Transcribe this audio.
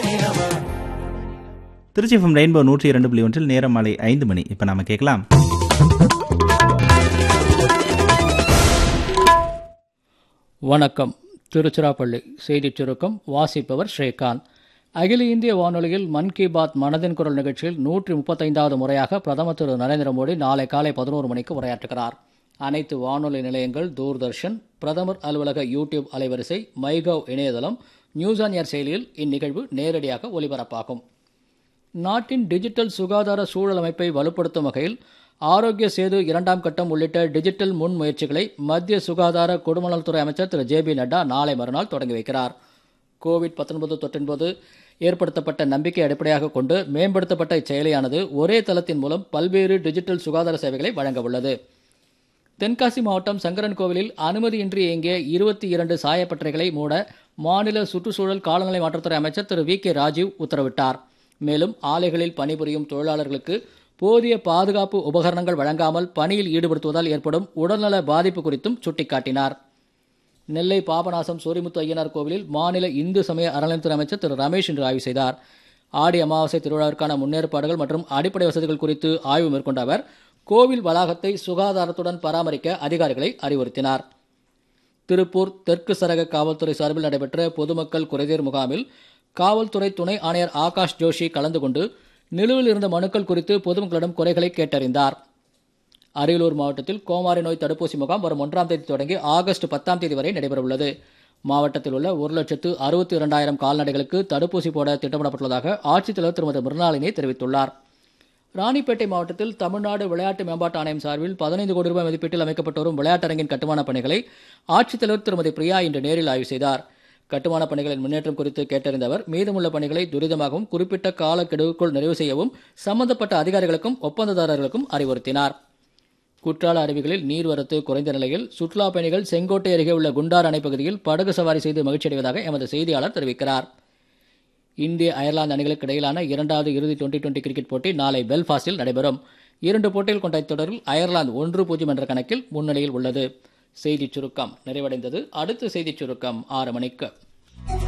Trichy FM rainbow நூற்றி இரண்டு புள்ளி ஒன்றில் நேரம் மாலை ஐந்து மணி இப்போ நாம கேட்கலாம் வணக்கம் திருச்சிராப்பள்ளி செய்திச் சுருக்கம் வாசிப்பவர் ஸ்ரீகாந்த் அகில இந்திய வானொலியில் மன் கி பாத் மனதின் குரல் நிகழ்ச்சியில் நூற்றி முப்பத்தைந்தாவது முறையாக பிரதமர் திரு நரேந்திர மோடி நாளை காலை பதினோரு மணிக்கு உரையாற்றுகிறார் அனைத்து வானொலி நிலையங்கள் தூர்தர்ஷன் பிரதமர் அலுவலக யூடியூப் அலைவரிசை மைகவ் இணையதளம் நியூஸ் ஆன் ஏர் செயலியில் இந்நிகழ்வு நேரடியாக ஒலிபரப்பாகும் நாட்டின் டிஜிட்டல் சுகாதார சூழல் அமைப்பை வலுப்படுத்தும் வகையில் ஆரோக்கிய சேது இரண்டாம் கட்டம் உள்ளிட்ட டிஜிட்டல் முன்முயற்சிகளை மத்திய சுகாதார குடும்பநலத்துறை அமைச்சர் திரு ஜே பி நட்டா நாளை மறுநாள் தொடங்கி வைக்கிறார் கோவிட் 19 தொற்றின் போது ஏற்படுத்தப்பட்ட நம்பிக்கை அடிப்படையாக கொண்டு மேம்படுத்தப்பட்ட இச்செயலியானது ஒரே தளத்தின் மூலம் பல்வேறு டிஜிட்டல் சுகாதார சேவைகளை வழங்க உள்ளது தென்காசி மாவட்டம் சங்கரன் கோவிலில் அனுமதியின்றி இயங்கிய இருபத்தி இரண்டு சாயப்பட்டறைகளை மூட மாநில சுற்றுச்சூழல் காலநிலை மாற்றத்துறை அமைச்சர் திரு வி கே ராஜீவ் உத்தரவிட்டார் மேலும் ஆலைகளில் பணிபுரியும் தொழிலாளர்களுக்கு போதிய பாதுகாப்பு உபகரணங்கள் வழங்காமல் பணியில் ஈடுபடுத்துவதால் ஏற்படும் உடல்நல பாதிப்பு குறித்தும் சுட்டிக்காட்டினார் நெல்லை பாபநாசம் சூரிமுத்து ஐயனார் கோவிலில் மாநில இந்து சமய அறநிலையத்துறை அமைச்சர் திரு ரமேஷ் இன்று ஆய்வு செய்தார் ஆடி அமாவாசை திருவிழாவிற்கான முன்னேற்பாடுகள் மற்றும் அடிப்படை வசதிகள் குறித்து ஆய்வு மேற்கொண்ட அவர் கோவில் வளாகத்தை சுகாதாரத்துடன் பராமரிக்க அதிகாரிகளை அறிவுறுத்தினார் திருப்பூர் தெற்கு சரக காவல்துறை சார்பில் நடைபெற்ற பொதுமக்கள் குறைதீர் முகாமில் காவல்துறை துணை ஆணையர் ஆகாஷ் ஜோஷி கலந்து கொண்டு நிலுவையில் இருந்த மனுக்கள் குறித்து பொதுமக்களிடம் குறைகளை கேட்டறிந்தார் அரியலூர் மாவட்டத்தில் கோமாரி நோய் தடுப்பூசி முகாம் வரும் ஒன்றாம் தேதி தொடங்கி ஆகஸ்ட் பத்தாம் தேதி வரை நடைபெறவுள்ளது மாவட்டத்தில் உள்ள ஒரு லட்சத்து அறுபத்தி இரண்டாயிரம் கால்நடைகளுக்கு தடுப்பூசி போட திட்டமிடப்பட்டுள்ளதாக ஆட்சித்தலைவர் திருமதி மிருணாளினி தெரிவித்துள்ளார் ராணிப்பேட்டை மாவட்டத்தில் தமிழ்நாடு விளையாட்டு மேம்பாட்டு ஆணையம் சார்பில் பதினைந்து கோடி ரூபாய் மதிப்பீட்டில் அமைக்கப்பட்டு வரும் விளையாட்டரங்கின் கட்டுமானப் பணிகளை ஆட்சித்தலைவர் திருமதி பிரியா இன்று நேரில் ஆய்வு செய்தார் கட்டுமானப் பணிகளின் முன்னேற்றம் குறித்து கேட்டறிந்த அவர் மீதமுள்ள பணிகளை துரிதமாகவும் குறிப்பிட்ட காலக்கெடுவுக்குள் நிறைவு செய்யவும் சம்பந்தப்பட்ட அதிகாரிகளுக்கும் ஒப்பந்ததாரர்களுக்கும் அறிவுறுத்தினார் குற்றால அருவிகளில் நீர்வரத்து குறைந்த நிலையில் சுற்றுலா பயணிகள் செங்கோட்டை அருகே உள்ள குண்டார் அணை பகுதியில் படகு சவாரி செய்து மகிழ்ச்சியடைவதாக எமது செய்தியாளர் தெரிவிக்கிறார் இந்திய அயர்லாந்து அணிகளுக்கு இடையிலான இரண்டாவது இறுதி டுவெண்டி டுவெண்டி கிரிக்கெட் போட்டி நாளை பெல்ஃபாஸ்டில் நடைபெறும் இரண்டு போட்டிகள் கொண்ட இத்தொடரில் அயர்லாந்து ஒன்று பூஜ்ஜியம் என்ற கணக்கில் முன்னிலையில் உள்ளது செய்திச் சுருக்கம் நிறைவடைந்தது அடுத்த செய்திச் சுருக்கம் ஆறு மணிக்கு